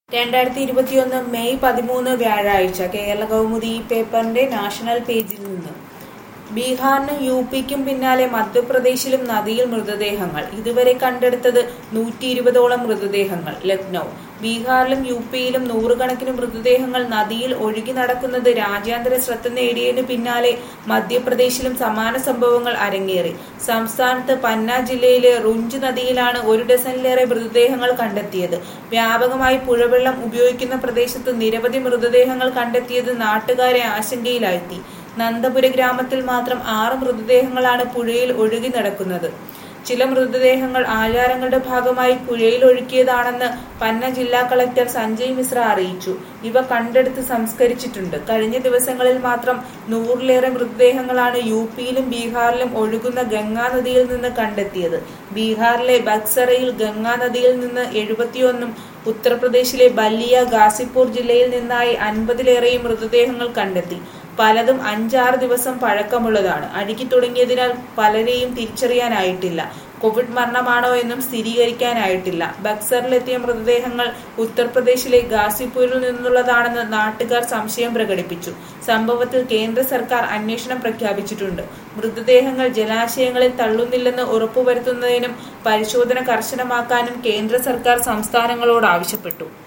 രണ്ടായിരത്തി ഇരുപത്തിയൊന്ന് മെയ് പതിമൂന്ന് വ്യാഴാഴ്ച കേരള കൗമുദി ഈ പേപ്പറിന്റെ നാഷണൽ പേജിൽ നിന്ന് ബീഹാറിനും യു പിക്കും പിന്നാലെ മധ്യപ്രദേശിലും നദിയിൽ മൃതദേഹങ്ങൾ ഇതുവരെ കണ്ടെടുത്തത് നൂറ്റി ഇരുപതോളം മൃതദേഹങ്ങൾ ലക്നൗ ബീഹാറിലും യു പിയിലും നൂറുകണക്കിന് മൃതദേഹങ്ങൾ നദിയിൽ ഒഴുകി നടക്കുന്നത് രാജ്യാന്തര ശ്രദ്ധ നേടിയതിനു പിന്നാലെ മധ്യപ്രദേശിലും സമാന സംഭവങ്ങൾ അരങ്ങേറി സംസ്ഥാനത്ത് പന്ന ജില്ലയിലെ റുഞ്ച് നദിയിലാണ് ഒരു ഡസനിലേറെ മൃതദേഹങ്ങൾ കണ്ടെത്തിയത് വ്യാപകമായി പുഴവെള്ളം ഉപയോഗിക്കുന്ന പ്രദേശത്ത് നിരവധി മൃതദേഹങ്ങൾ കണ്ടെത്തിയത് നാട്ടുകാരെ ആശങ്കയിലാഴ്ത്തി നന്ദപുര ഗ്രാമത്തിൽ മാത്രം ആറ് മൃതദേഹങ്ങളാണ് പുഴയിൽ ഒഴുകി നടക്കുന്നത് ചില മൃതദേഹങ്ങൾ ആചാരങ്ങളുടെ ഭാഗമായി പുഴയിൽ ഒഴുക്കിയതാണെന്ന് പന്ന ജില്ലാ കളക്ടർ സഞ്ജയ് മിശ്ര അറിയിച്ചു ഇവ കണ്ടെടുത്ത് സംസ്കരിച്ചിട്ടുണ്ട് കഴിഞ്ഞ ദിവസങ്ങളിൽ മാത്രം നൂറിലേറെ മൃതദേഹങ്ങളാണ് യു പിയിലും ബീഹാറിലും ഒഴുകുന്ന ഗംഗാ നദിയിൽ നിന്ന് കണ്ടെത്തിയത് ബീഹാറിലെ ബക്സറയിൽ ഗംഗാ നദിയിൽ നിന്ന് എഴുപത്തിയൊന്നും ഉത്തർപ്രദേശിലെ ബല്ലിയ ഗാസിപ്പൂർ ജില്ലയിൽ നിന്നായി അൻപതിലേറെയും മൃതദേഹങ്ങൾ കണ്ടെത്തി പലതും അഞ്ചാറ് ദിവസം പഴക്കമുള്ളതാണ് അഴുകി തുടങ്ങിയതിനാൽ പലരെയും തിരിച്ചറിയാനായിട്ടില്ല കോവിഡ് മരണമാണോ എന്നും സ്ഥിരീകരിക്കാനായിട്ടില്ല ബക്സറിലെത്തിയ മൃതദേഹങ്ങൾ ഉത്തർപ്രദേശിലെ ഗാസിപ്പൂരിൽ നിന്നുള്ളതാണെന്ന് നാട്ടുകാർ സംശയം പ്രകടിപ്പിച്ചു സംഭവത്തിൽ കേന്ദ്ര സർക്കാർ അന്വേഷണം പ്രഖ്യാപിച്ചിട്ടുണ്ട് മൃതദേഹങ്ങൾ ജലാശയങ്ങളിൽ തള്ളുന്നില്ലെന്ന് ഉറപ്പുവരുത്തുന്നതിനും പരിശോധന കർശനമാക്കാനും കേന്ദ്ര സർക്കാർ സംസ്ഥാനങ്ങളോട് ആവശ്യപ്പെട്ടു